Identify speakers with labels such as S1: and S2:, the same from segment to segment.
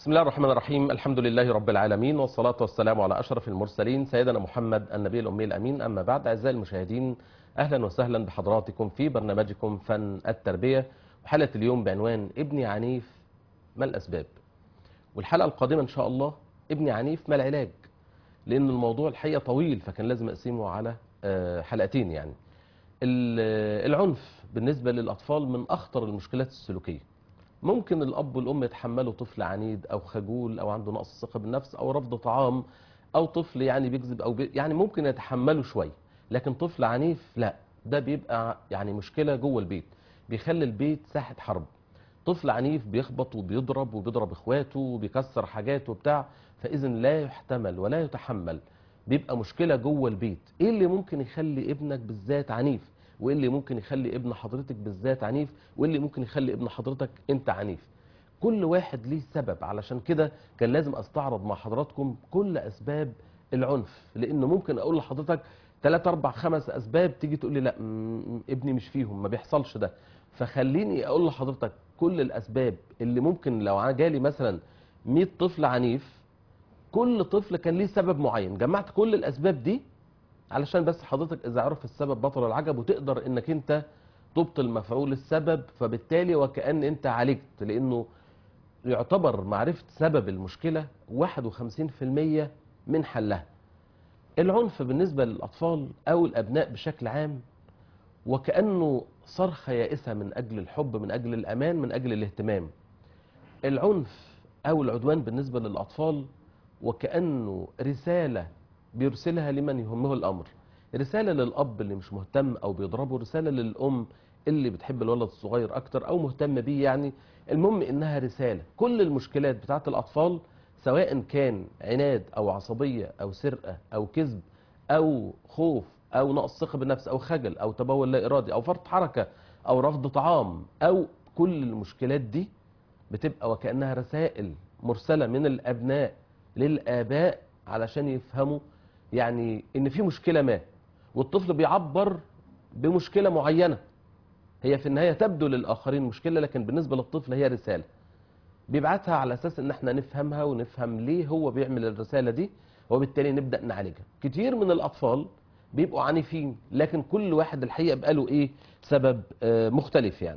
S1: بسم الله الرحمن الرحيم الحمد لله رب العالمين والصلاة والسلام على أشرف المرسلين سيدنا محمد النبي الأمي الأمين أما بعد أعزائي المشاهدين أهلا وسهلا بحضراتكم في برنامجكم فن التربية وحلقة اليوم بعنوان ابني عنيف ما الأسباب والحلقة القادمة إن شاء الله ابني عنيف ما العلاج لأن الموضوع الحقيقة طويل فكان لازم أقسمه على آه، حلقتين يعني ال- العنف بالنسبة للأطفال من أخطر المشكلات السلوكية ممكن الأب والأم يتحملوا طفل عنيد أو خجول أو عنده نقص ثقة بالنفس أو رفض طعام أو طفل يعني بيكذب أو بي يعني ممكن يتحملوا شوية لكن طفل عنيف لا ده بيبقى يعني مشكلة جوه البيت بيخلي البيت ساحة حرب طفل عنيف بيخبط وبيضرب وبيضرب اخواته وبيكسر حاجات وبتاع فاذا لا يحتمل ولا يتحمل بيبقى مشكلة جوه البيت ايه اللي ممكن يخلي ابنك بالذات عنيف وايه اللي ممكن يخلي ابن حضرتك بالذات عنيف وايه اللي ممكن يخلي ابن حضرتك انت عنيف كل واحد ليه سبب علشان كده كان لازم استعرض مع حضراتكم كل اسباب العنف لانه ممكن اقول لحضرتك 3 4 5 اسباب تيجي تقول لي لا م- ابني مش فيهم ما بيحصلش ده فخليني اقول لحضرتك كل الاسباب اللي ممكن لو جالي مثلا 100 طفل عنيف كل طفل كان ليه سبب معين جمعت كل الاسباب دي علشان بس حضرتك اذا عرف السبب بطل العجب وتقدر انك انت تبطل مفعول السبب فبالتالي وكأن انت عالجت لانه يعتبر معرفة سبب المشكلة 51% من حلها العنف بالنسبة للأطفال أو الأبناء بشكل عام وكأنه صرخة يائسة من أجل الحب من أجل الأمان من أجل الاهتمام العنف أو العدوان بالنسبة للأطفال وكأنه رسالة بيرسلها لمن يهمه الأمر رسالة للأب اللي مش مهتم أو بيضربه رسالة للأم اللي بتحب الولد الصغير أكتر أو مهتمة بيه يعني المهم إنها رسالة كل المشكلات بتاعت الأطفال سواء كان عناد أو عصبية أو سرقة أو كذب أو خوف أو نقص ثقة بالنفس أو خجل أو تبول لا إرادي أو فرط حركة أو رفض طعام أو كل المشكلات دي بتبقى وكأنها رسائل مرسلة من الأبناء للآباء علشان يفهموا يعني إن في مشكلة ما والطفل بيعبر بمشكلة معينة هي في النهاية تبدو للآخرين مشكلة لكن بالنسبة للطفل هي رسالة بيبعتها على أساس إن احنا نفهمها ونفهم ليه هو بيعمل الرسالة دي وبالتالي نبدأ نعالجها كتير من الأطفال بيبقوا عنيفين لكن كل واحد الحقيقة بقى له إيه سبب آه، مختلف يعني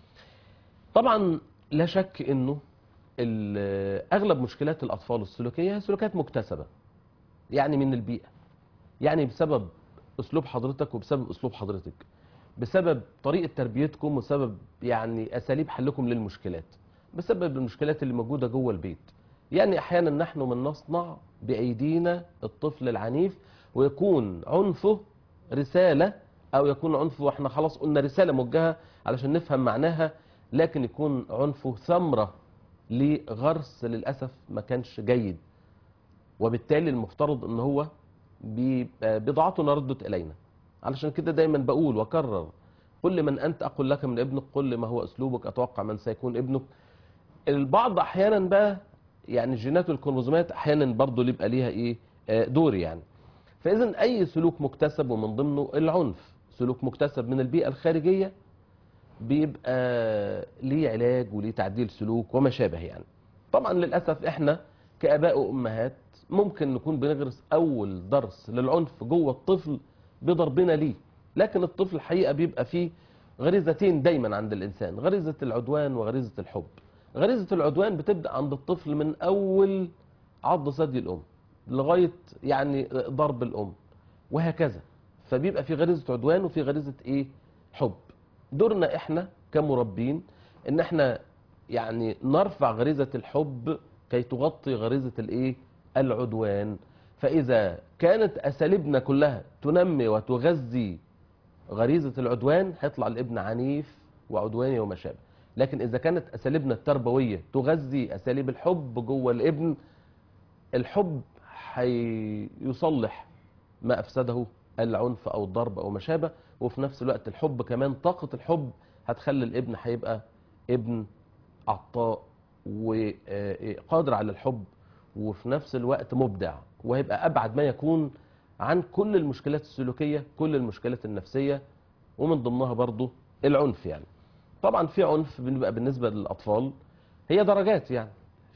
S1: طبعا لا شك انه ال- اغلب مشكلات الاطفال السلوكيه هي سلوكات مكتسبه يعني من البيئه يعني بسبب اسلوب حضرتك وبسبب اسلوب حضرتك بسبب طريقه تربيتكم وسبب يعني اساليب حلكم للمشكلات بسبب المشكلات اللي موجوده جوه البيت يعني احيانا نحن من نصنع بايدينا الطفل العنيف ويكون عنفه رساله او يكون عنفه واحنا خلاص قلنا رساله موجهه علشان نفهم معناها لكن يكون عنفه ثمره لغرس للاسف ما كانش جيد وبالتالي المفترض ان هو بي- آه، بضاعته ردت الينا علشان كده دايما بقول واكرر قل من انت اقول لك من ابنك قل ما هو اسلوبك اتوقع من سيكون ابنك البعض احيانا بقى يعني الجينات والكروموزومات احيانا برضه اللي يبقى ليها ايه آه، دور يعني فاذا اي سلوك مكتسب ومن ضمنه العنف سلوك مكتسب من البيئه الخارجيه بيبقى ليه علاج وليه تعديل سلوك وما شابه يعني طبعا للاسف احنا كاباء وامهات ممكن نكون بنغرس اول درس للعنف جوه الطفل بضربنا ليه لكن الطفل الحقيقه بيبقى فيه غريزتين دايما عند الانسان غريزه العدوان وغريزه الحب غريزه العدوان بتبدا عند الطفل من اول عض ثدي الام لغايه يعني ضرب الام وهكذا فبيبقى في غريزه عدوان وفي غريزه ايه حب دورنا احنا كمربين ان احنا يعني نرفع غريزة الحب كي تغطي غريزة الايه العدوان فاذا كانت اساليبنا كلها تنمي وتغذي غريزة العدوان هيطلع الابن عنيف وعدواني وما شابه لكن اذا كانت اساليبنا التربوية تغذي اساليب الحب جوه الابن الحب هيصلح ما افسده العنف او الضرب او ما شابه وفي نفس الوقت الحب كمان طاقة الحب هتخلي الابن هيبقى ابن عطاء وقادر على الحب وفي نفس الوقت مبدع وهيبقى ابعد ما يكون عن كل المشكلات السلوكية كل المشكلات النفسية ومن ضمنها برضو العنف يعني طبعا في عنف بنبقى بالنسبة للأطفال هي درجات يعني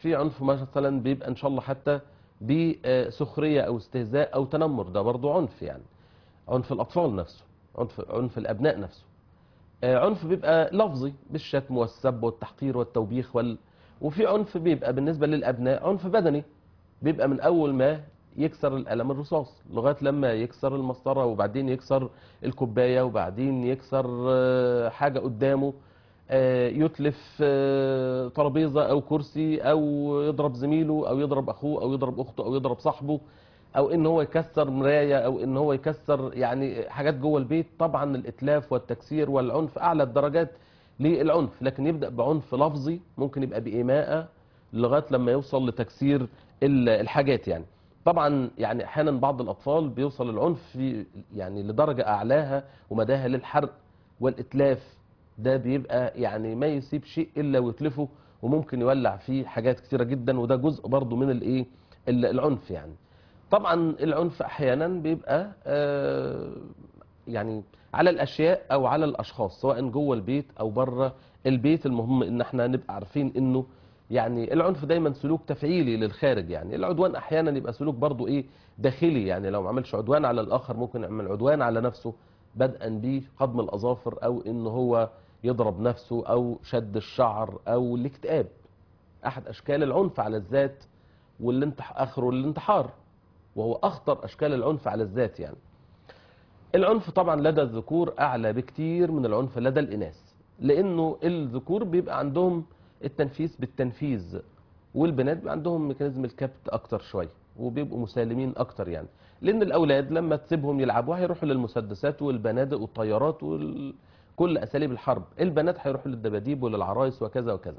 S1: في عنف مثلا بيبقى ان شاء الله حتى بسخريه او استهزاء او تنمر ده برضه عنف يعني عنف الاطفال نفسه عنف عنف الابناء نفسه آه، عنف بيبقى لفظي بالشتم والسب والتحقير والتوبيخ وال... وفي عنف بيبقى بالنسبه للابناء عنف بدني بيبقى من اول ما يكسر القلم الرصاص لغايه لما يكسر المسطره وبعدين يكسر الكوبايه وبعدين يكسر آه، حاجه قدامه آه، يتلف آه، ترابيزه او كرسي او يضرب زميله او يضرب اخوه او يضرب اخته او يضرب صاحبه او ان هو يكسر مرايه او ان هو يكسر يعني حاجات جوه البيت طبعا الاتلاف والتكسير والعنف اعلى الدرجات للعنف لكن يبدا بعنف لفظي ممكن يبقى بايماءه لغايه لما يوصل لتكسير ال- الحاجات يعني طبعا يعني احيانا بعض الاطفال بيوصل العنف في يعني لدرجه اعلاها ومداها للحرق والاتلاف ده بيبقى يعني ما يسيب شيء الا ويتلفه وممكن يولع فيه حاجات كتيره جدا وده جزء برضه من الايه ال- العنف يعني طبعا العنف احيانا بيبقى آه، يعني على الاشياء او على الاشخاص سواء جوه البيت او بره البيت المهم ان احنا نبقى عارفين انه يعني العنف دايما سلوك تفعيلي للخارج يعني العدوان احيانا يبقى سلوك برضو ايه داخلي يعني لو ما عملش عدوان على الاخر ممكن يعمل عدوان على نفسه بدءا بقضم الاظافر او ان هو يضرب نفسه او شد الشعر او الاكتئاب احد اشكال العنف على الذات والانتح اخره الانتحار وهو اخطر اشكال العنف على الذات يعني العنف طبعا لدى الذكور اعلى بكتير من العنف لدى الاناث لانه الذكور بيبقى عندهم التنفيذ بالتنفيذ والبنات بيبقى عندهم ميكانيزم الكبت اكتر شويه وبيبقوا مسالمين اكتر يعني لان الاولاد لما تسيبهم يلعبوا هيروحوا للمسدسات والبنادق والطيارات وكل اساليب الحرب البنات هيروحوا للدباديب وللعرايس وكذا وكذا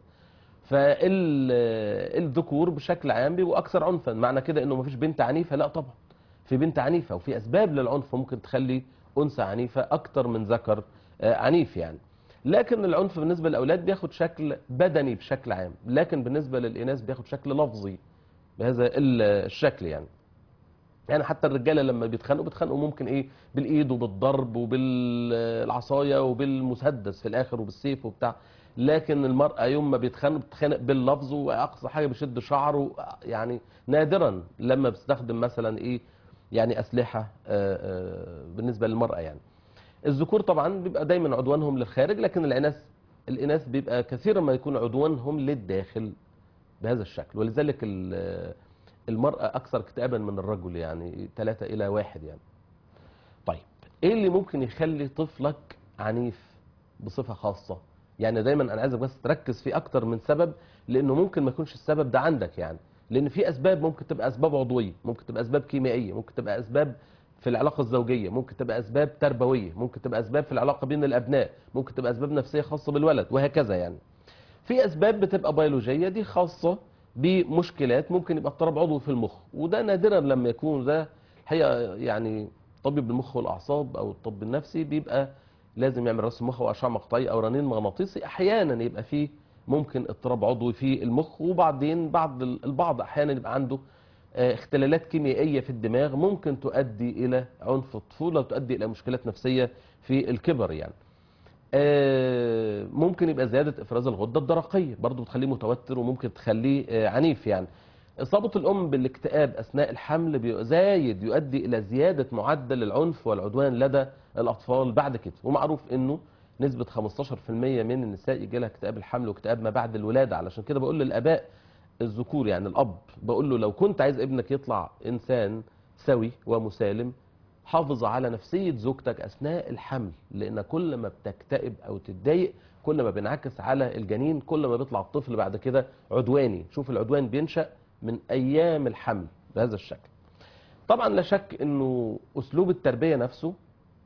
S1: فالذكور بشكل عام بيبقوا اكثر عنفا معنى كده انه مفيش بنت عنيفه لا طبعا في بنت عنيفه وفي اسباب للعنف ممكن تخلي انثى عنيفه اكتر من ذكر آه، عنيف يعني لكن العنف بالنسبه للاولاد بياخد شكل بدني بشكل عام لكن بالنسبه للاناث بياخد شكل لفظي بهذا ال- الشكل يعني يعني حتى الرجاله لما بيتخانقوا بيتخانقوا ممكن ايه بالايد وبالضرب وبالعصايه وبالمسدس في الاخر وبالسيف وبتاع لكن المرأة يوم ما بيتخانق بتتخانق باللفظ وأقصى حاجة بيشد شعره يعني نادرا لما بتستخدم مثلا إيه يعني أسلحة آه، آه، بالنسبة للمرأة يعني الذكور طبعا بيبقى دايما عدوانهم للخارج لكن الإناث الإناث بيبقى كثيرا ما يكون عدوانهم للداخل بهذا الشكل ولذلك ال- المرأة أكثر اكتئابا من الرجل يعني ثلاثة إلى واحد يعني طيب إيه اللي ممكن يخلي طفلك عنيف بصفة خاصة يعني دايما أنا عايزك بس تركز في أكتر من سبب لأنه ممكن ما يكونش السبب ده عندك يعني لأن في أسباب ممكن تبقى أسباب عضوية ممكن تبقى أسباب كيميائية ممكن تبقى أسباب في العلاقة الزوجية ممكن تبقى أسباب تربوية ممكن تبقى أسباب في العلاقة بين الأبناء ممكن تبقى أسباب نفسية خاصة بالولد وهكذا يعني في اسباب بتبقى بيولوجيه دي خاصه بمشكلات ممكن يبقى اضطراب عضوي في المخ وده نادرا لما يكون ده الحقيقه يعني طبيب المخ والاعصاب او الطب النفسي بيبقى لازم يعمل رسم مخ واشعه مقطعيه او رنين مغناطيسي احيانا يبقى فيه ممكن اضطراب عضوي في المخ وبعدين بعض البعض احيانا يبقى عنده آه، اختلالات كيميائيه في الدماغ ممكن تؤدي الى عنف الطفوله وتؤدي الى مشكلات نفسيه في الكبر يعني آه، ممكن يبقى زيادة إفراز الغدة الدرقية برضو بتخليه متوتر وممكن تخليه آه، عنيف يعني إصابة الأم بالاكتئاب أثناء الحمل بي- زايد يؤدي إلى زيادة معدل العنف والعدوان لدى الأطفال بعد كده ومعروف إنه نسبة 15% من النساء يجي لها اكتئاب الحمل واكتئاب ما بعد الولادة علشان كده بقول للآباء الذكور يعني الأب بقول له لو كنت عايز ابنك يطلع إنسان سوي ومسالم حافظ على نفسية زوجتك أثناء الحمل لأن كل ما بتكتئب أو تتضايق كل ما بينعكس على الجنين كل ما بيطلع الطفل بعد كده عدواني شوف العدوان بينشأ من أيام الحمل بهذا الشكل طبعا لا شك أنه أسلوب التربية نفسه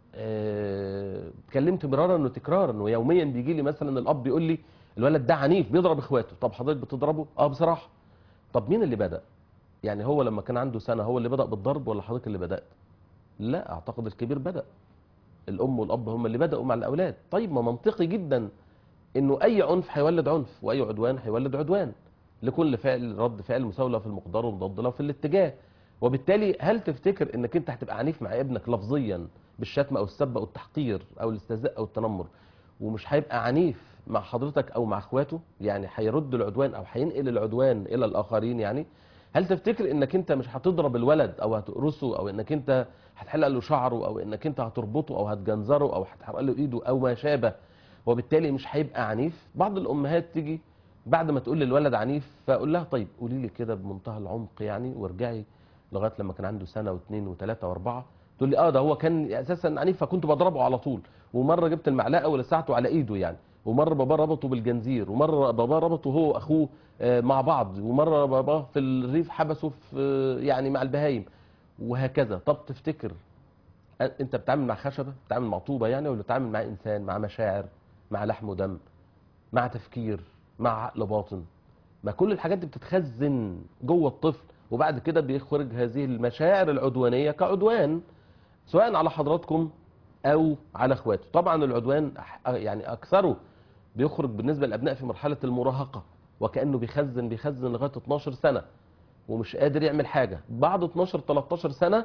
S1: آه، اتكلمت مرارا وتكرارا ويوميا بيجي لي مثلا الأب يقول لي الولد ده عنيف بيضرب إخواته طب حضرتك بتضربه؟ اه بصراحة طب مين اللي بدأ؟ يعني هو لما كان عنده سنة هو اللي بدأ بالضرب ولا حضرتك اللي بدأت؟ لا اعتقد الكبير بدأ الام والاب هم اللي بدأوا مع الاولاد طيب ما منطقي جدا انه اي عنف هيولد عنف واي عدوان هيولد عدوان لكل فعل رد فعل مساوي له في المقدار ومضاد له في الاتجاه وبالتالي هل تفتكر انك انت هتبقى عنيف مع ابنك لفظيا بالشتم او السب او التحقير او الاستهزاء او التنمر ومش هيبقى عنيف مع حضرتك او مع اخواته يعني هيرد العدوان او هينقل العدوان الى الاخرين يعني هل تفتكر انك انت مش هتضرب الولد او هتقرصه او انك انت هتحلق له شعره او انك انت هتربطه او هتجنزره او هتحرق له ايده او ما شابه وبالتالي مش هيبقى عنيف بعض الامهات تيجي بعد ما تقول للولد عنيف فاقول لها طيب قولي لي كده بمنتهى العمق يعني وارجعي لغايه لما كان عنده سنه واثنين وثلاثه واربعه تقول لي اه ده هو كان اساسا عنيف فكنت بضربه على طول ومره جبت المعلقه ولسعته على ايده يعني ومره بابا ربطه بالجنزير ومره بابا ربطه هو واخوه آه، مع بعض ومره بابا في الريف حبسه في آه، يعني مع البهايم وهكذا طب تفتكر أ- انت بتتعامل مع خشبه بتتعامل مع طوبه يعني ولا بتتعامل مع انسان مع مشاعر مع لحم ودم مع تفكير مع عقل باطن ما كل الحاجات دي بتتخزن جوه الطفل وبعد كده بيخرج هذه المشاعر العدوانيه كعدوان سواء على حضراتكم او على اخواته طبعا العدوان أح- يعني اكثره بيخرج بالنسبه للابناء في مرحله المراهقه وكانه بيخزن بيخزن لغايه 12 سنه ومش قادر يعمل حاجه بعد 12 13 سنه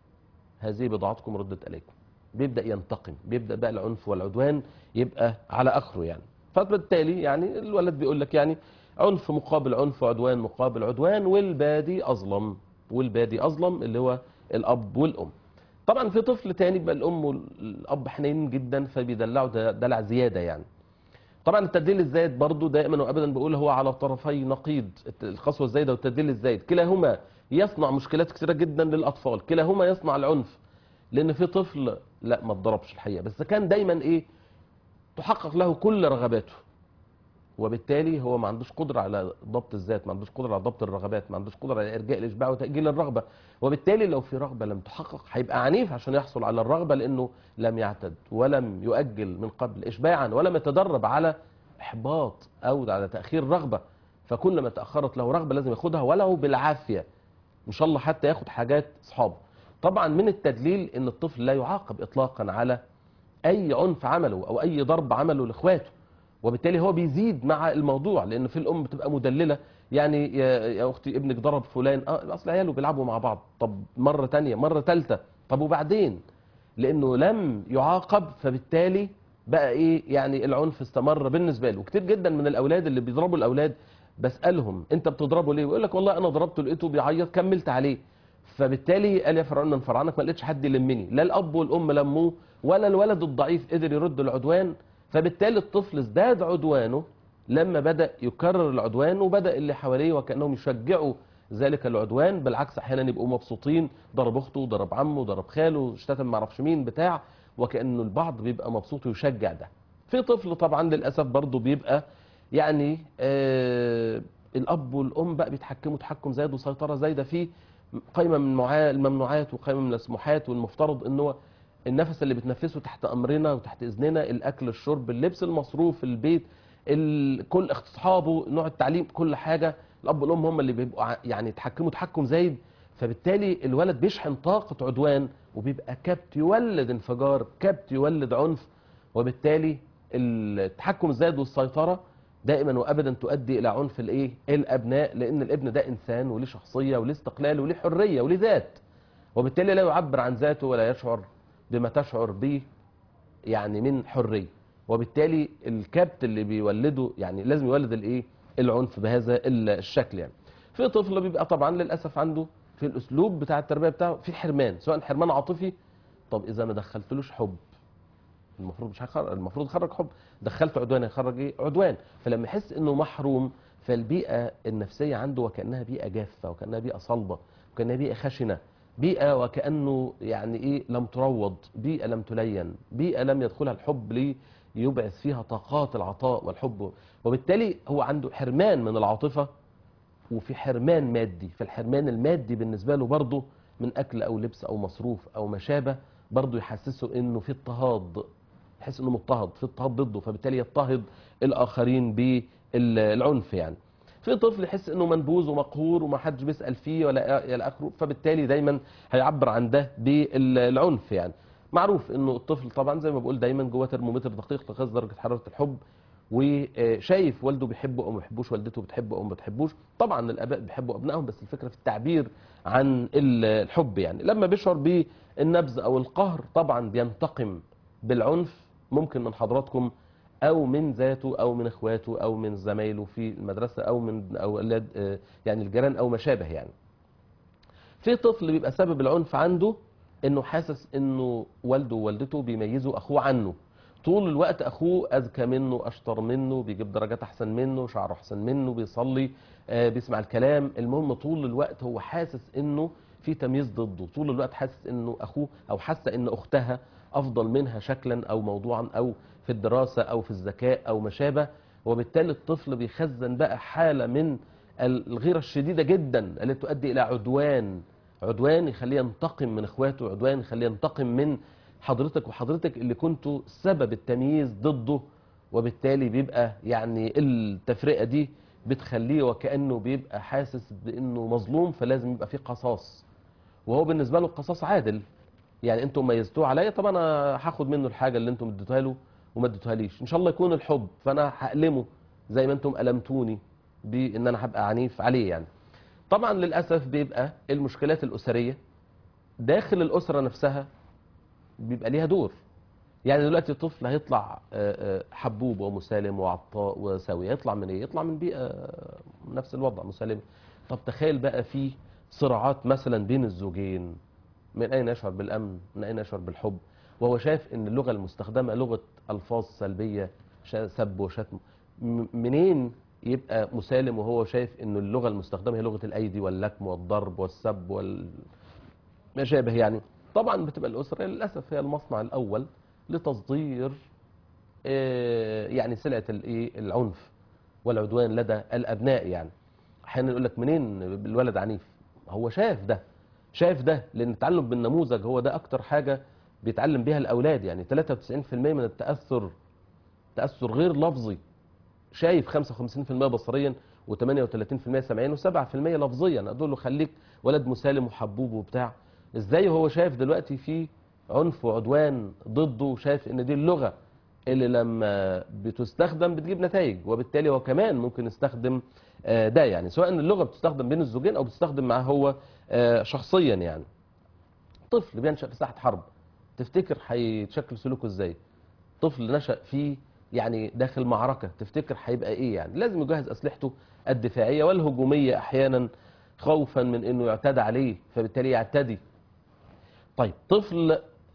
S1: هذه بضاعتكم ردت اليكم بيبدا ينتقم بيبدا بقى العنف والعدوان يبقى على اخره يعني فبالتالي يعني الولد بيقول لك يعني عنف مقابل عنف وعدوان مقابل عدوان والبادي اظلم والبادي اظلم اللي هو الاب والام طبعا في طفل تاني بقى الام والاب حنين جدا فبيدلعوا د- دلع زياده يعني طبعا التدليل الزايد برضو دائما وابدا بقول هو على طرفي نقيض الت- القسوه الزايده والتدليل الزايد كلاهما يصنع مشكلات كثيره جدا للاطفال كلاهما يصنع العنف لان في طفل لا ما اتضربش الحقيقه بس كان دايما ايه تحقق له كل رغباته وبالتالي هو ما عندوش قدره على ضبط الذات ما عندوش قدره على ضبط الرغبات ما عندوش قدره على ارجاء الاشباع وتاجيل الرغبه وبالتالي لو في رغبه لم تحقق هيبقى عنيف عشان يحصل على الرغبه لانه لم يعتد ولم يؤجل من قبل اشباعا ولم يتدرب على احباط او على تاخير رغبه فكلما تاخرت له رغبه لازم ياخدها ولو بالعافيه ان شاء الله حتى ياخد حاجات اصحابه طبعا من التدليل ان الطفل لا يعاقب اطلاقا على اي عنف عمله او اي ضرب عمله لاخواته وبالتالي هو بيزيد مع الموضوع لان في الام بتبقى مدلله يعني يا, يا اختي ابنك ضرب فلان اه اصل عياله بيلعبوا مع بعض طب مره تانية مره ثالثه طب وبعدين لانه لم يعاقب فبالتالي بقى ايه يعني العنف استمر بالنسبه له وكتير جدا من الاولاد اللي بيضربوا الاولاد بسالهم انت بتضربه ليه ويقول لك والله انا ضربته لقيته بيعيط كملت عليه فبالتالي قال يا فرعون من فرعنك ما لقيتش حد يلمني لا الاب والام لموه ولا الولد الضعيف قدر يرد العدوان فبالتالي الطفل ازداد عدوانه لما بدا يكرر العدوان وبدا اللي حواليه وكانهم يشجعوا ذلك العدوان بالعكس احيانا يبقوا مبسوطين ضرب اخته ضرب عمه ضرب خاله اشتتم ما اعرفش مين بتاع وكانه البعض بيبقى مبسوط ويشجع ده في طفل طبعا للاسف برضه بيبقى يعني آه الاب والام بقى بيتحكموا تحكم زايد وسيطره زايده فيه قائمه من معا- الممنوعات وقائمه من المسموحات والمفترض ان هو النفس اللي بتنفسه تحت امرنا وتحت اذننا الاكل الشرب اللبس المصروف البيت ال... كل اصحابه نوع التعليم كل حاجه الاب والام هم اللي بيبقوا ع- يعني يتحكموا تحكم زايد فبالتالي الولد بيشحن طاقه عدوان وبيبقى كبت يولد انفجار كبت يولد عنف وبالتالي التحكم الزايد والسيطره دائما وابدا تؤدي الى عنف الايه الابناء لان الابن ده انسان وليه شخصيه وليه استقلال وليه حريه وليه ذات وبالتالي لا يعبر عن ذاته ولا يشعر بما تشعر به يعني من حريه وبالتالي الكبت اللي بيولده يعني لازم يولد الايه العنف بهذا الشكل يعني في طفل بيبقى طبعا للاسف عنده في الاسلوب بتاع التربيه بتاعه في حرمان سواء حرمان عاطفي طب اذا ما دخلتلوش حب المفروض مش هيخرج المفروض يخرج حب دخلت عدوان يخرج ايه عدوان فلما يحس انه محروم فالبيئه النفسيه عنده وكانها بيئه جافه وكانها بيئه صلبه وكانها بيئه خشنه بيئه وكانه يعني ايه لم تروض بيئه لم تلين بيئه لم يدخلها الحب ليبعث فيها طاقات العطاء والحب وبالتالي هو عنده حرمان من العاطفه وفي حرمان مادي فالحرمان المادي بالنسبه له برضه من اكل او لبس او مصروف او ما شابه برضه يحسسه انه في اضطهاد يحس انه مضطهد في اضطهاد ضده فبالتالي يضطهد الاخرين بالعنف يعني في طفل يحس انه منبوذ ومقهور وما حدش بيسال فيه ولا الى اخره فبالتالي دايما هيعبر عن ده بالعنف يعني معروف انه الطفل طبعا زي ما بقول دايما جواه ترمومتر دقيق لقياس درجه حراره الحب وشايف والده بيحبه او ما بيحبوش والدته بتحبه او ما بتحبوش طبعا الاباء بيحبوا ابنائهم بس الفكره في التعبير عن الحب يعني لما بيشعر بالنبذ او القهر طبعا بينتقم بالعنف ممكن من حضراتكم او من ذاته او من اخواته او من زمايله في المدرسه او من اولاد آه، يعني الجيران او ما شابه يعني في طفل بيبقى سبب العنف عنده انه حاسس انه والده ووالدته بيميزوا اخوه عنه طول الوقت اخوه اذكى منه اشطر منه بيجيب درجات احسن منه شعره احسن منه بيصلي آه، بيسمع الكلام المهم طول الوقت هو حاسس انه في تمييز ضده طول الوقت حاسس انه اخوه او حاسه ان اختها افضل منها شكلا او موضوعا او في الدراسه او في الذكاء او ما شابه وبالتالي الطفل بيخزن بقى حاله من الغيره الشديده جدا التي تؤدي الى عدوان عدوان يخليه ينتقم من اخواته عدوان يخليه ينتقم من حضرتك وحضرتك اللي كنتوا سبب التمييز ضده وبالتالي بيبقى يعني التفرقه دي بتخليه وكانه بيبقى حاسس بانه مظلوم فلازم يبقى فيه قصاص وهو بالنسبه له القصاص عادل يعني انتم ميزتوه عليا طب انا هاخد منه الحاجه اللي انتم اديتوها له وما اديتوهاليش ان شاء الله يكون الحب فانا هألمه زي ما انتم ألمتوني بان انا هبقى عنيف عليه يعني طبعا للاسف بيبقى المشكلات الاسريه داخل الاسره نفسها بيبقى ليها دور يعني دلوقتي الطفل هيطلع آه، آه، حبوب ومسالم وعطاء وسوي هيطلع من ايه يطلع من بيئه آه، نفس الوضع مسالم طب تخيل بقى في صراعات مثلا بين الزوجين من اين يشعر بالامن من اين يشعر بالحب وهو شايف ان اللغه المستخدمه لغه الفاظ سلبيه شا- سب وشتم م- منين يبقى مسالم وهو شايف ان اللغه المستخدمه هي لغه الايدي واللكم والضرب والسب وال ما شابه يعني طبعا بتبقى الاسره للاسف هي المصنع الاول لتصدير آه، يعني سلعه الايه العنف والعدوان لدى الابناء يعني احيانا يقول لك منين الولد عنيف هو شاف ده شاف ده لان التعلم بالنموذج هو ده اكتر حاجه بيتعلم بيها الاولاد يعني 93% من التاثر تاثر غير لفظي شايف 55% بصريا و38% سمعيا و7% لفظيا اقول له خليك ولد مسالم وحبوب وبتاع ازاي هو شايف دلوقتي في عنف وعدوان ضده وشايف ان دي اللغه اللي لما بتستخدم بتجيب نتائج وبالتالي هو كمان ممكن يستخدم آه، ده يعني سواء ان اللغه بتستخدم بين الزوجين او بتستخدم معاه هو آه، شخصيا يعني طفل بينشأ في ساحه حرب تفتكر هيتشكل سلوكه ازاي طفل نشأ في يعني داخل معركة تفتكر هيبقى ايه يعني لازم يجهز اسلحته الدفاعية والهجومية احيانا خوفا من انه يعتدى عليه فبالتالي يعتدي طيب طفل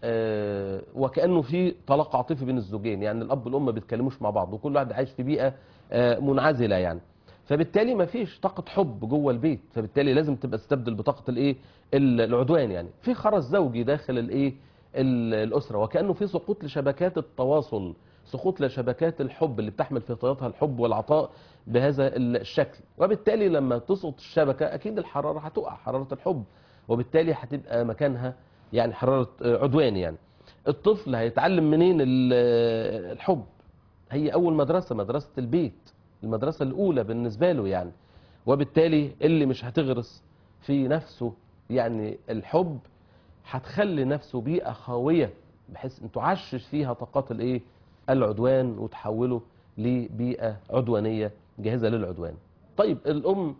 S1: آه وكأنه في طلاق عاطفي بين الزوجين يعني الاب والام ما بيتكلموش مع بعض وكل واحد عايش في بيئة آه منعزلة يعني فبالتالي ما فيش طاقة حب جوه البيت فبالتالي لازم تبقى تستبدل بطاقة الايه ال- العدوان يعني في خرس زوجي داخل الايه ال- الاسرة وكأنه في سقوط لشبكات التواصل سقوط لشبكات الحب اللي بتحمل في طياتها الحب والعطاء بهذا الشكل وبالتالي لما تسقط الشبكة أكيد الحرارة هتقع حرارة الحب وبالتالي هتبقى مكانها يعني حرارة عدوان يعني الطفل هيتعلم منين ال- الحب هي أول مدرسة مدرسة البيت المدرسة الأولى بالنسبة له يعني وبالتالي اللي مش هتغرس في نفسه يعني الحب هتخلي نفسه بيئة خاوية بحيث ان تعشش فيها طاقات الايه العدوان وتحوله لبيئة عدوانية جاهزة للعدوان طيب الام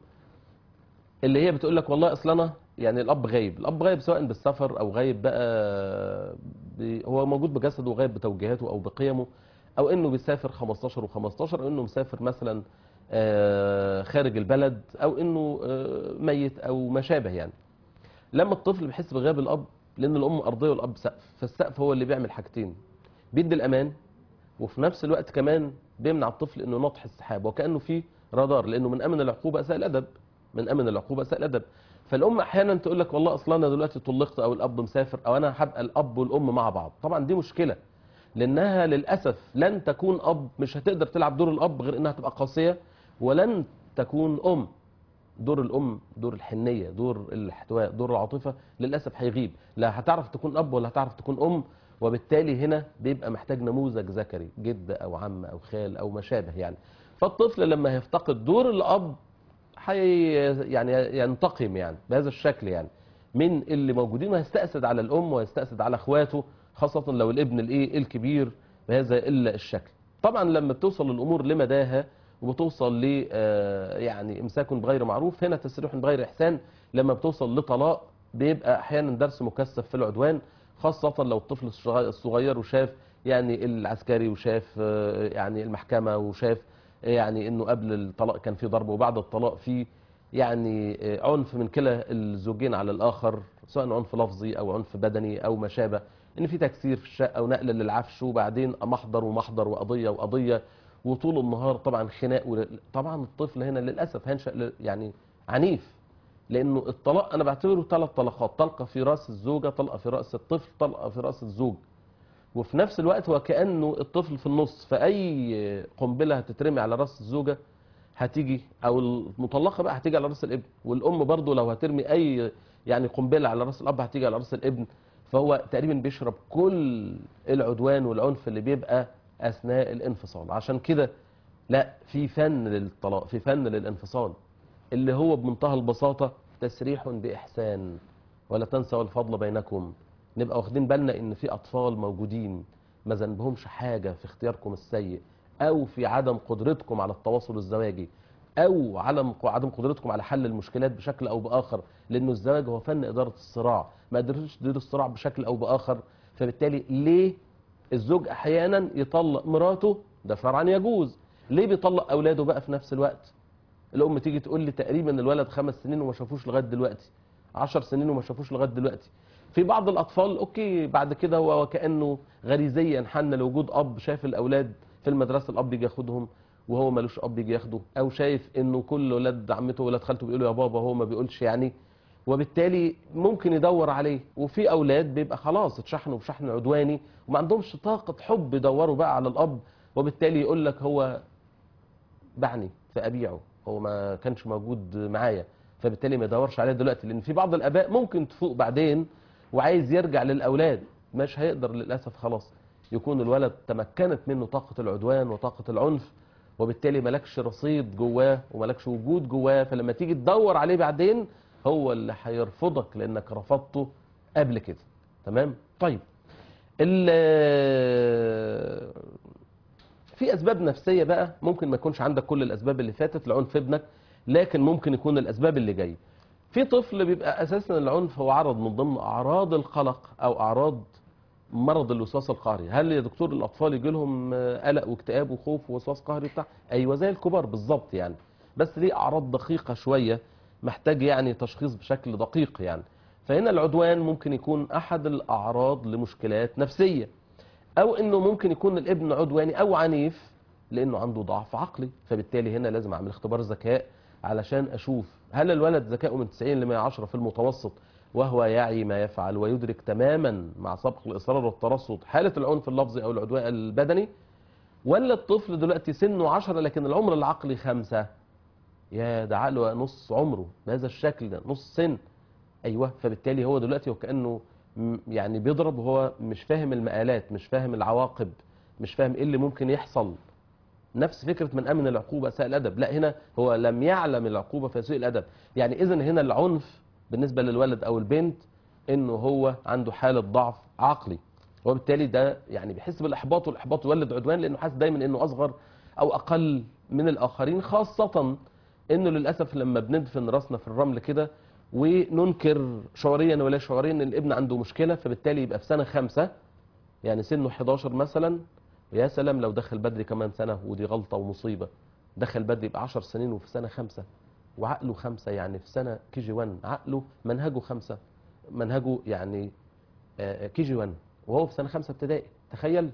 S1: اللي هي بتقول لك والله اصل انا يعني الاب غايب الاب غايب سواء بالسفر او غايب بقى ب... هو موجود بجسده وغايب بتوجيهاته او بقيمه او انه بيسافر 15 و15 او انه مسافر مثلا آه، خارج البلد او انه آه، ميت او ما شابه يعني لما الطفل بيحس بغياب الاب لان الام ارضيه والاب سقف فالسقف هو اللي بيعمل حاجتين بيدي الامان وفي نفس الوقت كمان بيمنع الطفل انه نطح السحاب وكانه في رادار لانه من امن العقوبه اساء الادب من امن العقوبه اساء الادب فالام احيانا تقول لك والله اصلا انا دلوقتي طلقت او الاب مسافر او انا هبقى الاب والام مع بعض طبعا دي مشكله لانها للاسف لن تكون اب مش هتقدر تلعب دور الاب غير انها تبقى قاسيه ولن تكون ام دور الام دور الحنيه دور الاحتواء دور العاطفه للاسف هيغيب لا هتعرف تكون اب ولا هتعرف تكون ام وبالتالي هنا بيبقى محتاج نموذج ذكري جد او عم او خال او ما شابه يعني فالطفل لما هيفتقد دور الاب حي يعني ينتقم يعني بهذا الشكل يعني من اللي موجودين وهيستأسد على الام ويستأسد على اخواته خاصة لو الابن الايه الكبير بهذا الا الشكل طبعا لما بتوصل الامور لمداها وبتوصل ل آه، يعني امساك بغير معروف هنا تسريح بغير احسان لما بتوصل لطلاق بيبقى احيانا درس مكثف في العدوان خاصة لو الطفل الصغ- الصغير وشاف يعني العسكري وشاف آه، يعني المحكمه وشاف يعني انه قبل الطلاق كان في ضرب وبعد الطلاق في يعني آه، عنف من كلا الزوجين على الاخر سواء عنف لفظي او عنف بدني او ما شابه ان في تكسير في الشقه ونقل للعفش وبعدين محضر ومحضر وقضيه وقضيه وطول النهار طبعا خناق ول- طبعا الطفل هنا للاسف هينشا ل- يعني عنيف لانه الطلاق انا بعتبره ثلاث طلقات طلقه في راس الزوجه طلقه في راس الطفل طلقه في راس الزوج وفي نفس الوقت هو كانه الطفل في النص فاي قنبله هتترمي على راس الزوجه هتيجي او المطلقه بقى هتيجي على راس الابن والام برضو لو هترمي اي يعني قنبله على راس الاب هتيجي على راس الابن فهو تقريبا بيشرب كل العدوان والعنف اللي بيبقى اثناء الانفصال عشان كده لا في فن للطلاق في فن للانفصال اللي هو بمنتهى البساطه تسريح باحسان ولا تنسوا الفضل بينكم نبقى واخدين بالنا ان في اطفال موجودين ما ذنبهمش حاجه في اختياركم السيء او في عدم قدرتكم على التواصل الزواجي او على عدم قدرتكم على حل المشكلات بشكل او باخر لانه الزواج هو فن اداره الصراع ما قدرتش تدير الصراع بشكل او باخر فبالتالي ليه الزوج احيانا يطلق مراته ده شرعا يجوز ليه بيطلق اولاده بقى في نفس الوقت الام تيجي تقول لي تقريبا الولد خمس سنين وما شافوش لغايه دلوقتي عشر سنين وما شافوش لغايه دلوقتي في بعض الاطفال اوكي بعد كده هو وكانه غريزيا حن لوجود اب شاف الاولاد في المدرسه الاب يجي ياخدهم وهو ملوش اب يجي ياخده او شايف انه كل ولاد عمته وولاد خالته بيقولوا يا بابا هو ما بيقولش يعني وبالتالي ممكن يدور عليه وفي اولاد بيبقى خلاص اتشحنوا بشحن عدواني وما عندهمش طاقه حب يدوروا بقى على الاب وبالتالي يقول لك هو بعني فابيعه هو ما كانش موجود معايا فبالتالي ما يدورش عليه دلوقتي لان في بعض الاباء ممكن تفوق بعدين وعايز يرجع للاولاد مش هيقدر للاسف خلاص يكون الولد تمكنت منه طاقه العدوان وطاقه العنف وبالتالي مالكش رصيد جواه ومالكش وجود جواه فلما تيجي تدور عليه بعدين هو اللي هيرفضك لانك رفضته قبل كده تمام طيب ال- في اسباب نفسيه بقى ممكن ما يكونش عندك كل الاسباب اللي فاتت لعنف ابنك لكن ممكن يكون الاسباب اللي جايه في طفل بيبقى اساسا العنف هو عرض من ضمن اعراض القلق او اعراض مرض الوسواس القهري هل يا دكتور الاطفال يجي لهم آه، قلق واكتئاب وخوف ووسواس قهري بتاع ايوه زي الكبار بالظبط يعني بس ليه اعراض دقيقه شويه محتاج يعني تشخيص بشكل دقيق يعني فهنا العدوان ممكن يكون احد الاعراض لمشكلات نفسيه او انه ممكن يكون الابن عدواني او عنيف لانه عنده ضعف عقلي فبالتالي هنا لازم اعمل اختبار ذكاء علشان اشوف هل الولد ذكائه من 90 ل 110 في المتوسط وهو يعي ما يفعل ويدرك تماما مع سبق الاصرار والترصد حاله العنف اللفظي او العدوان البدني ولا الطفل دلوقتي سنه 10 لكن العمر العقلي خمسة يا ده عقله نص عمره بهذا الشكل ده نص سن ايوه فبالتالي هو دلوقتي وكانه م- يعني بيضرب وهو مش فاهم المآلات مش فاهم العواقب مش فاهم ايه اللي ممكن يحصل نفس فكره من امن العقوبه اساء الادب لا هنا هو لم يعلم العقوبه فيسيء الادب يعني اذا هنا العنف بالنسبه للولد او البنت انه هو عنده حاله ضعف عقلي وبالتالي ده يعني بيحس بالاحباط والاحباط يولد عدوان لانه حاسس دايما انه اصغر او اقل من الاخرين خاصه انه للاسف لما بندفن راسنا في الرمل كده وننكر شعوريا ولا شعوريا ان الابن عنده مشكله فبالتالي يبقى في سنه خمسه يعني سنه 11 مثلا ويا سلام لو دخل بدري كمان سنه ودي غلطه ومصيبه دخل بدري يبقى 10 سنين وفي سنه خمسه وعقله خمسه يعني في سنه كي جي 1 عقله منهجه خمسه منهجه يعني كي جي 1 وهو في سنه خمسه ابتدائي تخيل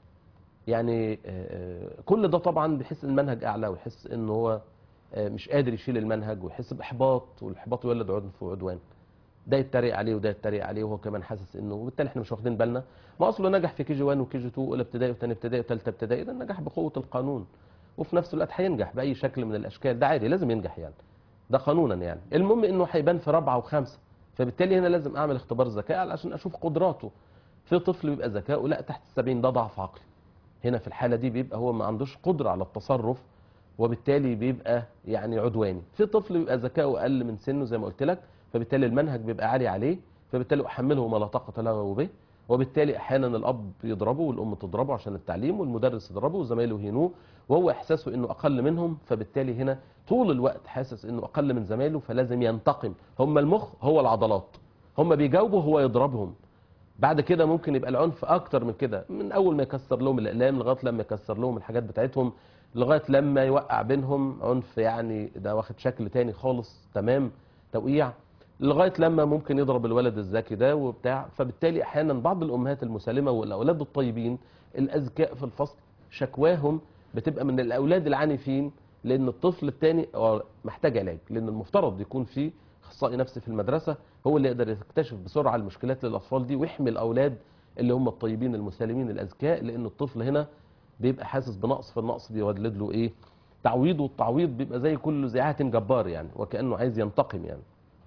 S1: يعني آه، آه، كل ده طبعا بيحس ان المنهج اعلى ويحس ان هو آه، مش قادر يشيل المنهج ويحس باحباط والاحباط يولد عنف وعدوان ده يتريق عليه وده يتريق عليه وهو كمان حاسس انه وبالتالي احنا مش واخدين بالنا ما اصله نجح في كي جي 1 وكي جي 2 واولى ابتدائي وثاني ابتدائي وثالثه ابتدائي ده نجح بقوه القانون وفي نفس الوقت هينجح باي شكل من الاشكال ده عادي لازم ينجح يعني ده قانونا يعني المهم انه هيبان في رابعه وخامسه فبالتالي هنا لازم اعمل اختبار ذكاء عشان اشوف قدراته في طفل بيبقى ذكائه لا تحت السبعين ده ضعف عقلي هنا في الحاله دي بيبقى هو ما عندوش قدره على التصرف وبالتالي بيبقى يعني عدواني في طفل بيبقى ذكائه اقل من سنه زي ما قلت لك فبالتالي المنهج بيبقى عالي عليه فبالتالي احمله ما لا طاقه له به وبالتالي احيانا الاب يضربه والام تضربه عشان التعليم والمدرس يضربه وزمايله يهينوه وهو احساسه انه اقل منهم فبالتالي هنا طول الوقت حاسس انه اقل من زمايله فلازم ينتقم هم المخ هو العضلات هم بيجاوبوا هو يضربهم بعد كده ممكن يبقى العنف اكتر من كده من اول ما يكسر لهم الاقلام لغايه لما يكسر لهم الحاجات بتاعتهم لغايه لما يوقع بينهم عنف يعني ده واخد شكل تاني خالص تمام توقيع لغايه لما ممكن يضرب الولد الذكي ده وبتاع فبالتالي احيانا بعض الامهات المسالمه والاولاد الطيبين الاذكياء في الفصل شكواهم بتبقى من الاولاد العنيفين لان الطفل الثاني محتاج علاج لان المفترض يكون في اخصائي نفسي في المدرسه هو اللي يقدر يكتشف بسرعه المشكلات للاطفال دي ويحمي الاولاد اللي هم الطيبين المسالمين الاذكياء لان الطفل هنا بيبقى حاسس بنقص فالنقص بيولد له ايه تعويض والتعويض بيبقى زي كل زعاهة جبار يعني وكانه عايز ينتقم يعني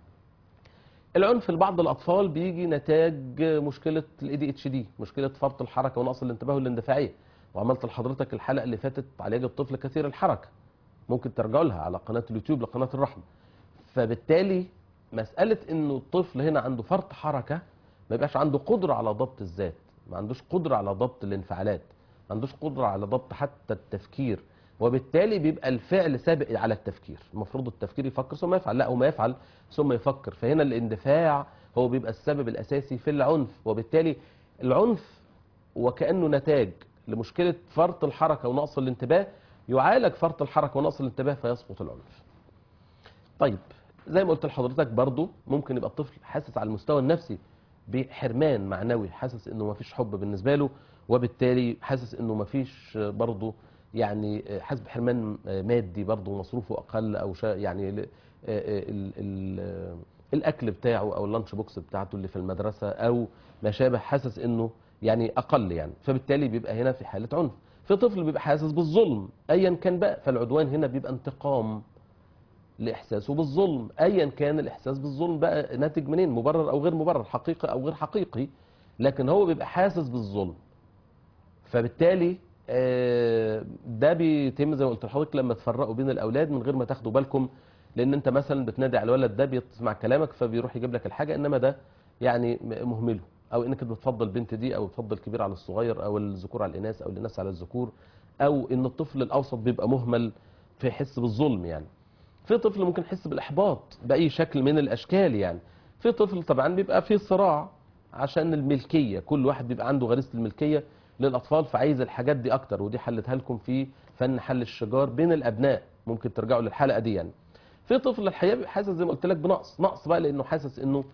S1: العنف لبعض الاطفال بيجي نتاج مشكله الاي دي اتش دي مشكله فرط الحركه ونقص الانتباه والاندفاعيه وعملت لحضرتك الحلقه اللي فاتت علاج الطفل كثير الحركه ممكن ترجعوا لها على قناه اليوتيوب لقناه الرحمه فبالتالي مساله انه الطفل هنا عنده فرط حركه ما يبقاش عنده قدره على ضبط الذات ما عندوش قدره على ضبط الانفعالات ما عندوش قدره على ضبط حتى التفكير وبالتالي بيبقى الفعل سابق على التفكير المفروض التفكير يفكر ثم يفعل لا هو ما يفعل ثم يفكر فهنا الاندفاع هو بيبقى السبب الاساسي في العنف وبالتالي العنف وكانه نتاج لمشكله فرط الحركه ونقص الانتباه يعالج فرط الحركه ونقص الانتباه فيسقط العنف طيب زي ما قلت لحضرتك برضو ممكن يبقى الطفل حاسس على المستوى النفسي بحرمان معنوي حاسس انه ما فيش حب بالنسبه له وبالتالي حاسس انه ما فيش برضه يعني حاسس بحرمان مادي برضه مصروفه اقل او شا يعني ال ال ال الاكل بتاعه او اللانش بوكس بتاعته اللي في المدرسه او ما شابه حاسس انه يعني اقل يعني فبالتالي بيبقى هنا في حاله عنف في طفل بيبقى حاسس بالظلم ايا كان بقى فالعدوان هنا بيبقى انتقام لاحساسه بالظلم ايا كان الاحساس بالظلم بقى ناتج منين مبرر او غير مبرر حقيقي او غير حقيقي لكن هو بيبقى حاسس بالظلم فبالتالي ده بيتم زي ما قلت لحضرتك لما تفرقوا بين الاولاد من غير ما تاخدوا بالكم لان انت مثلا بتنادي على الولد ده بيسمع كلامك فبيروح يجيب لك الحاجه انما ده يعني مهمله او انك بتفضل البنت دي او بتفضل الكبير على الصغير او الذكور على الاناث او الاناث على الذكور او ان الطفل الاوسط بيبقى مهمل فيحس بالظلم يعني في طفل ممكن يحس بالاحباط باي شكل من الاشكال يعني في طفل طبعا بيبقى في صراع عشان الملكيه كل واحد بيبقى عنده غريزه الملكيه للاطفال فعايز الحاجات دي اكتر ودي حلتها لكم في فن حل الشجار بين الابناء ممكن ترجعوا للحلقه دي يعني في طفل الحقيقه بيبقى حاسس زي ما قلت لك بنقص نقص بقى لانه حاسس انه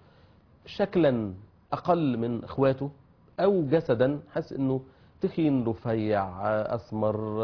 S1: شكلا اقل من اخواته او جسدا حاسس انه تخين رفيع اسمر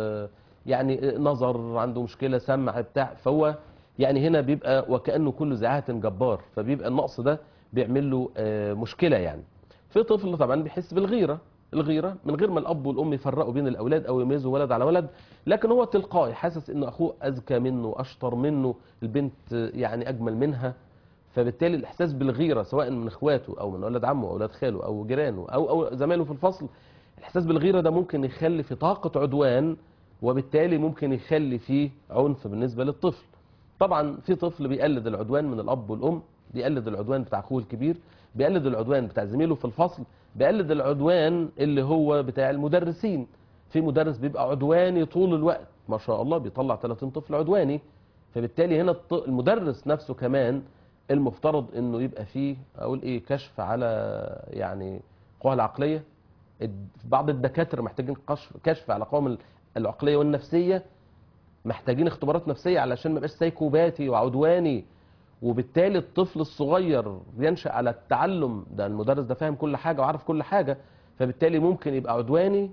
S1: يعني نظر عنده مشكله سمع بتاع فهو يعني هنا بيبقى وكانه كله زعاهه جبار فبيبقى النقص ده بيعمل له مشكله يعني في طفل طبعا بيحس بالغيره الغيره من غير ما الاب والام يفرقوا بين الاولاد او يميزوا ولد على ولد لكن هو تلقائي حاسس ان اخوه اذكى منه اشطر منه البنت يعني اجمل منها فبالتالي الاحساس بالغيره سواء من اخواته او من اولاد عمه او اولاد خاله او جيرانه او او زمايله في الفصل الاحساس بالغيره ده ممكن يخلي في طاقه عدوان وبالتالي ممكن يخلي فيه عنف بالنسبه للطفل طبعا في طفل بيقلد العدوان من الاب والام بيقلد العدوان بتاع اخوه الكبير بيقلد العدوان بتاع زميله في الفصل بيقلد العدوان اللي هو بتاع المدرسين في مدرس بيبقى عدواني طول الوقت ما شاء الله بيطلع 30 طفل عدواني فبالتالي هنا المدرس نفسه كمان المفترض انه يبقى فيه اقول ايه كشف على يعني قواه العقليه بعض الدكاتره محتاجين كشف كشف على قوام العقليه والنفسيه محتاجين اختبارات نفسيه علشان ما يبقاش سايكوباتي وعدواني وبالتالي الطفل الصغير بينشأ على التعلم ده المدرس ده فاهم كل حاجة وعارف كل حاجة فبالتالي ممكن يبقى عدواني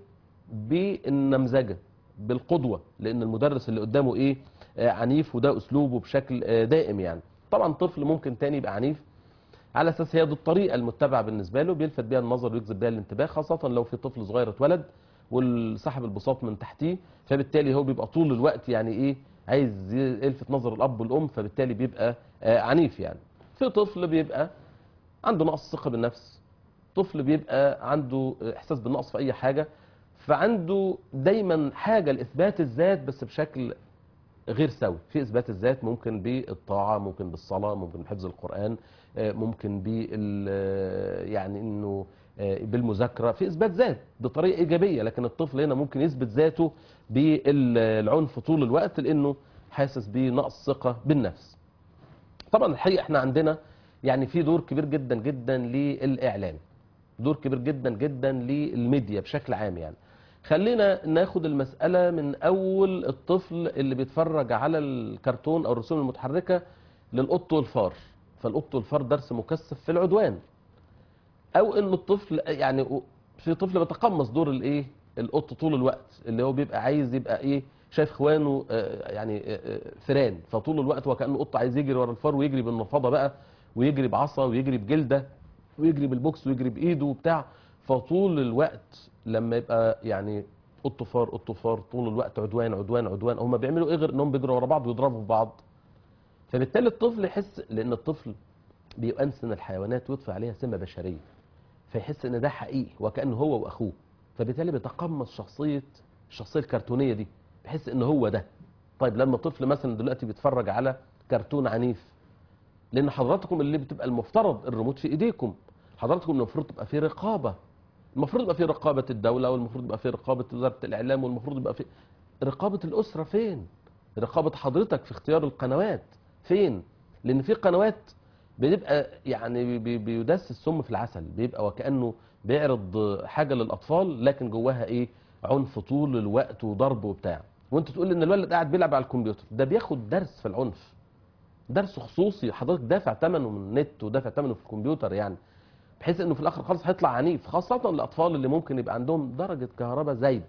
S1: بالنمذجة بالقدوة لأن المدرس اللي قدامه إيه آه عنيف وده أسلوبه بشكل آه دائم يعني طبعا طفل ممكن تاني يبقى عنيف على أساس هي دي الطريقة المتبعة بالنسبة له بيلفت بيها النظر ويجذب بيها الانتباه خاصة لو في طفل صغير اتولد والسحب البساط من تحتيه فبالتالي هو بيبقى طول الوقت يعني إيه عايز يلفت نظر الاب والام فبالتالي بيبقى عنيف يعني في طفل بيبقى عنده نقص ثقه بالنفس طفل بيبقى عنده احساس بالنقص في اي حاجه فعنده دايما حاجه لاثبات الذات بس بشكل غير سوي في اثبات الذات ممكن بالطاعه ممكن بالصلاه ممكن بحفظ القران ممكن بال يعني انه بالمذاكره في اثبات ذات بطريقه ايجابيه لكن الطفل هنا ممكن يثبت ذاته بالعنف طول الوقت لانه حاسس بنقص ثقه بالنفس طبعا الحقيقه احنا عندنا يعني في دور كبير جدا جدا للاعلام دور كبير جدا جدا للميديا بشكل عام يعني خلينا ناخد المسألة من أول الطفل اللي بيتفرج على الكرتون أو الرسوم المتحركة للقط والفار فالقط والفار درس مكثف في العدوان أو إن الطفل يعني في طفل بيتقمص دور الإيه القط طول الوقت اللي هو بيبقى عايز يبقى إيه شايف اخوانه آه، يعني آه، آه، فيران فطول الوقت وكانه قط عايز يجري ورا الفار ويجري بالنفاضه بقى ويجري بعصا ويجري بجلده ويجري بالبوكس ويجري بايده وبتاع فطول الوقت لما يبقى يعني قط فار قط فار طول الوقت عدوان عدوان عدوان هم بيعملوا ايه غير انهم بيجروا ورا بعض ويضربوا في بعض فبالتالي الطفل يحس لان الطفل بيؤنسن الحيوانات ويطفي عليها سمه بشريه فيحس ان ده حقيقي وكانه هو واخوه فبالتالي بيتقمص شخصيه الشخصيه الكرتونيه دي بحس ان هو ده طيب لما طفل مثلا دلوقتي بيتفرج على كرتون عنيف لان حضراتكم اللي بتبقى المفترض الريموت في ايديكم حضراتكم المفروض تبقى في رقابه المفروض يبقى في رقابه الدوله والمفروض يبقى في رقابه وزاره الاعلام والمفروض يبقى في رقابه الاسره فين رقابه حضرتك في اختيار القنوات فين لان في قنوات بيبقى يعني بي- بيدس السم في العسل بيبقى وكانه بيعرض حاجه للاطفال لكن جواها ايه عنف طول الوقت وضرب وبتاع وانت تقول ان الولد قاعد بيلعب على الكمبيوتر ده بياخد درس في العنف درس خصوصي حضرتك دافع ثمنه من النت ودافع ثمنه في الكمبيوتر يعني بحيث انه في الاخر خالص هيطلع عنيف خاصه الاطفال اللي ممكن يبقى عندهم درجه كهرباء زايده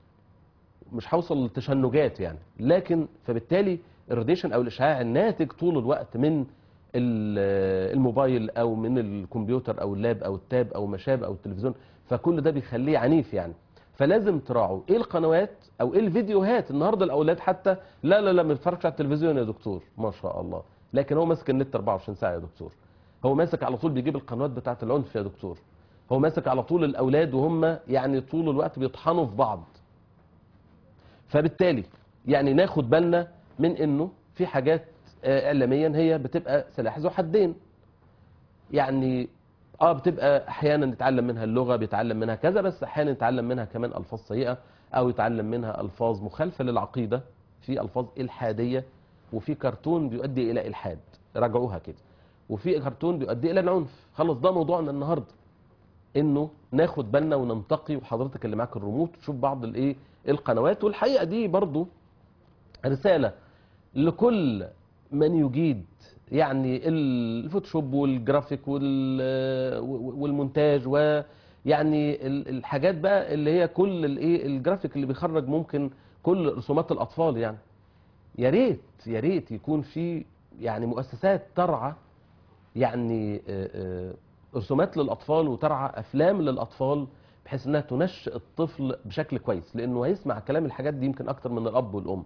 S1: مش هوصل للتشنجات يعني لكن فبالتالي الراديشن او الاشعاع الناتج طول الوقت من ال- الموبايل او من الكمبيوتر او اللاب او التاب او ما شابه او التلفزيون فكل ده بيخليه عنيف يعني فلازم تراعوا ايه القنوات او ايه الفيديوهات النهارده الاولاد حتى لا لا لا ما بيتفرجش على التلفزيون يا دكتور ما شاء الله لكن هو ماسك النت 24 ساعه يا دكتور هو ماسك على طول بيجيب القنوات بتاعه العنف يا دكتور هو ماسك على طول الاولاد وهم يعني طول الوقت بيطحنوا في بعض فبالتالي يعني ناخد بالنا من انه في حاجات آه، اعلاميا هي بتبقى سلاح ذو حدين يعني اه بتبقى احيانا نتعلم منها اللغه بيتعلم منها كذا بس احيانا نتعلم منها كمان الفاظ سيئه او يتعلم منها الفاظ مخالفه للعقيده في الفاظ الحاديه وفي كرتون بيؤدي الى الحاد راجعوها كده وفي كرتون بيؤدي الى العنف خلاص ده موضوعنا النهارده انه ناخد بالنا وننتقي وحضرتك اللي معاك الريموت تشوف بعض الايه القنوات والحقيقه دي برضو رساله لكل من يجيد يعني الفوتوشوب والجرافيك وال- والمونتاج ويعني ال- الحاجات بقى اللي هي كل الايه الجرافيك اللي بيخرج ممكن كل رسومات الاطفال يعني يا ريت يا ريت يكون في يعني مؤسسات ترعى يعني آه، آه، رسومات للاطفال وترعى افلام للاطفال بحيث انها تنشئ الطفل بشكل كويس لانه هيسمع كلام الحاجات دي يمكن اكتر من الاب والام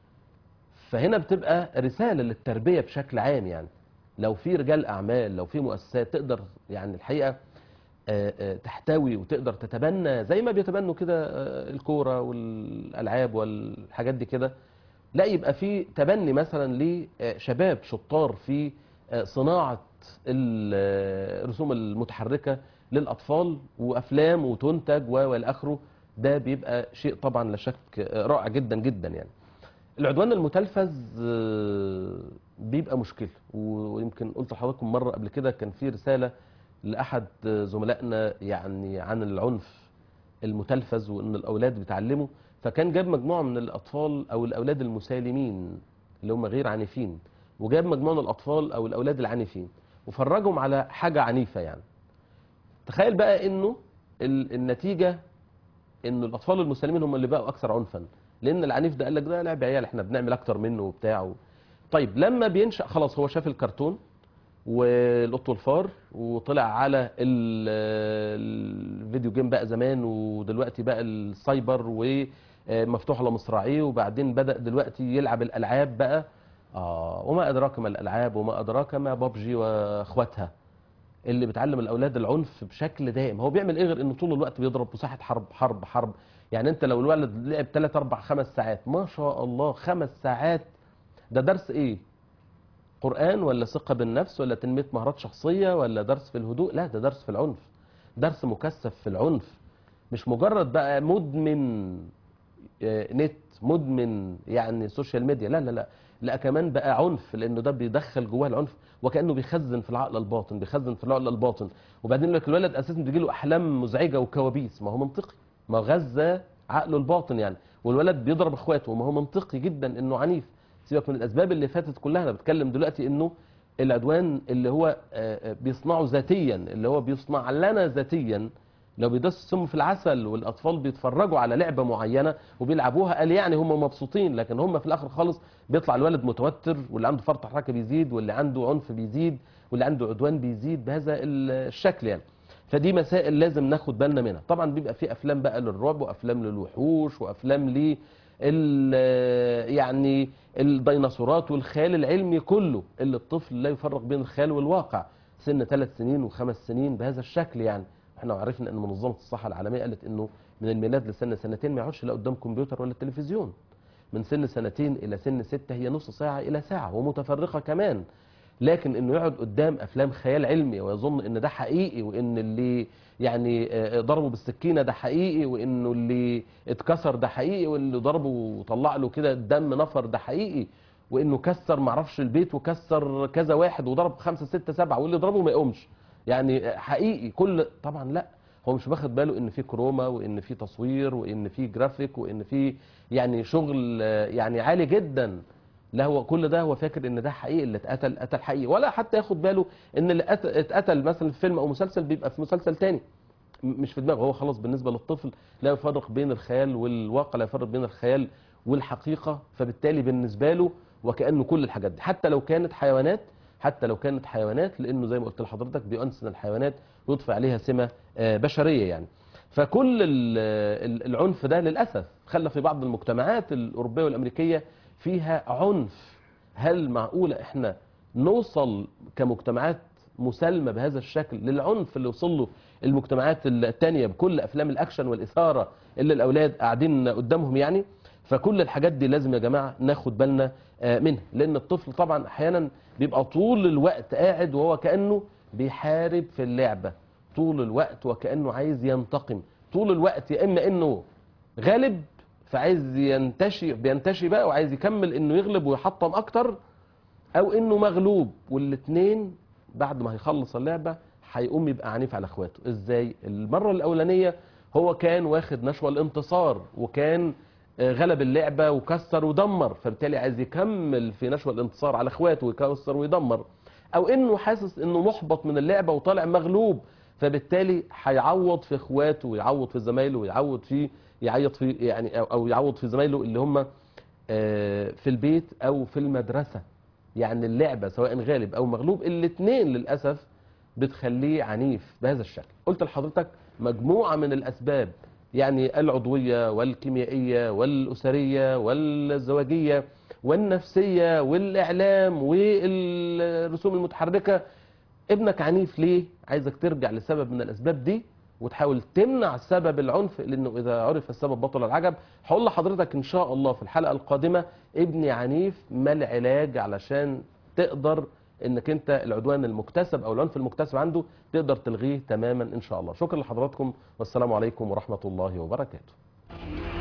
S1: فهنا بتبقى رساله للتربيه بشكل عام يعني لو في رجال اعمال لو في مؤسسات تقدر يعني الحقيقه آه، آه، تحتوي وتقدر تتبنى زي ما بيتبنوا كده آه، الكوره والالعاب والحاجات دي كده لا يبقى في تبني مثلا لشباب شطار في آه، صناعه ال- آه، الرسوم المتحركه للاطفال وافلام وتنتج و- والى اخره ده بيبقى شيء طبعا لا شك آه، رائع جدا جدا يعني العدوان المتلفز آه، بيبقى مشكله ويمكن قلت لحضراتكم مره قبل كده كان في رساله لاحد آه، زملائنا يعني عن العنف المتلفز وان الاولاد بيتعلموا فكان جاب مجموعه من الاطفال او الاولاد المسالمين اللي هم غير عنيفين وجاب مجموعه من الاطفال او الاولاد العنيفين وفرجهم على حاجه عنيفه يعني تخيل بقى انه ال- النتيجه ان الاطفال المسالمين هم اللي بقوا اكثر عنفا لان العنيف ده قال لك ده لعب عيال احنا بنعمل اكتر منه وبتاع و... طيب لما بينشا خلاص هو شاف الكرتون والقط والفار وطلع على ال- الفيديو جيم بقى زمان ودلوقتي بقى السايبر ومفتوح على مصراعيه وبعدين بدا دلوقتي يلعب الالعاب بقى اه وما ادراك ما الالعاب وما ادراك ما بابجي واخواتها اللي بتعلم الاولاد العنف بشكل دائم هو بيعمل ايه غير انه طول الوقت بيضرب مساحه حرب حرب حرب يعني انت لو الولد لعب 3 4 5 ساعات ما شاء الله خمس ساعات ده درس ايه قرآن ولا ثقة بالنفس ولا تنمية مهارات شخصية ولا درس في الهدوء لا ده درس في العنف درس مكثف في العنف مش مجرد بقى مدمن آه، نت مدمن يعني سوشيال ميديا لا لا لا لا كمان بقى عنف لانه ده بيدخل جواه العنف وكانه بيخزن في العقل الباطن بيخزن في العقل الباطن وبعدين لك الولد اساسا بيجي له احلام مزعجه وكوابيس ما هو منطقي ما غذى عقله الباطن يعني والولد بيضرب اخواته ما هو منطقي جدا انه عنيف سيبك من الاسباب اللي فاتت كلها انا بتكلم دلوقتي انه العدوان اللي هو آه، آه، بيصنعه ذاتيا اللي هو بيصنع لنا ذاتيا لو بيدس السم في العسل والاطفال بيتفرجوا على لعبه معينه وبيلعبوها قال يعني هم مبسوطين لكن هم في الاخر خالص بيطلع الولد متوتر واللي عنده فرط حركه بيزيد واللي عنده عنف بيزيد واللي عنده عدوان بيزيد بهذا الشكل يعني فدي مسائل لازم ناخد بالنا منها طبعا بيبقى في افلام بقى للرعب وافلام للوحوش وافلام ل يعني الديناصورات والخيال العلمي كله اللي الطفل لا يفرق بين الخيال والواقع سن ثلاث سنين وخمس سنين بهذا الشكل يعني احنا عرفنا ان منظمه الصحه العالميه قالت انه من الميلاد لسن سنتين ما يقعدش لا قدام كمبيوتر ولا تلفزيون من سن سنتين الى سن ستة هي نص ساعه الى ساعه ومتفرقه كمان لكن انه يقعد قدام افلام خيال علمي ويظن ان ده حقيقي وان اللي يعني آه، ضربه بالسكينه ده حقيقي وانه اللي اتكسر ده حقيقي واللي ضربه وطلع له كده الدم نفر ده حقيقي وانه كسر معرفش البيت وكسر كذا واحد وضرب خمسة ستة سبعة واللي ضربه ما يقومش يعني حقيقي كل طبعا لا هو مش واخد باله ان في كروما وان في تصوير وان في جرافيك وان في يعني شغل آه، يعني عالي جدا لا هو كل ده هو فاكر ان ده حقيقي اللي اتقتل قتل حقيقي ولا حتى ياخد باله ان اللي قت- اتقتل مثلا في فيلم او مسلسل بيبقى في مسلسل تاني م- مش في دماغه هو خلاص بالنسبه للطفل لا يفرق بين الخيال والواقع لا يفرق بين الخيال والحقيقه فبالتالي بالنسبه له وكانه كل الحاجات دي حتى لو كانت حيوانات حتى لو كانت حيوانات لانه زي ما قلت لحضرتك بيؤنس الحيوانات ويضفي عليها سمه آه، بشريه يعني فكل ال- ال- العنف ده للاسف خلى في بعض المجتمعات الاوروبيه والامريكيه فيها عنف هل معقوله احنا نوصل كمجتمعات مسالمه بهذا الشكل للعنف اللي وصل له المجتمعات التانية بكل افلام الاكشن والاثاره اللي الاولاد قاعدين قدامهم يعني فكل الحاجات دي لازم يا جماعه ناخد بالنا آه، منها لان الطفل طبعا احيانا بيبقى طول الوقت قاعد وهو كانه بيحارب في اللعبه طول الوقت وكانه عايز ينتقم طول الوقت يا اما انه غالب فعايز ينتشي بينتشي بقى وعايز يكمل انه يغلب ويحطم اكتر او انه مغلوب والاثنين بعد ما هيخلص اللعبه هيقوم يبقى عنيف على اخواته ازاي المره الاولانيه هو كان واخد نشوى الانتصار وكان آه، غلب اللعبه وكسر ودمر فبالتالي عايز يكمل في نشوى الانتصار على اخواته ويكسر ويدمر او انه حاسس انه محبط من اللعبه وطالع مغلوب فبالتالي هيعوض في اخواته ويعوض في زمايله ويعوض في يعيط في يعني او أو يعوض في زمايله اللي هم آه، في البيت او في المدرسه يعني اللعبه سواء غالب او مغلوب الاثنين للاسف بتخليه عنيف بهذا الشكل قلت لحضرتك مجموعه من الاسباب يعني العضويه والكيميائيه والاسريه والزواجيه والنفسيه والاعلام والرسوم المتحركه ابنك عنيف ليه عايزك ترجع لسبب من الاسباب دي وتحاول تمنع سبب العنف لانه اذا عرف السبب بطل العجب هقول لحضرتك ان شاء الله في الحلقه القادمه ابني عنيف ما العلاج علشان تقدر انك انت العدوان المكتسب او العنف المكتسب عنده تقدر تلغيه تماما ان شاء الله شكرا لحضراتكم والسلام عليكم ورحمه الله وبركاته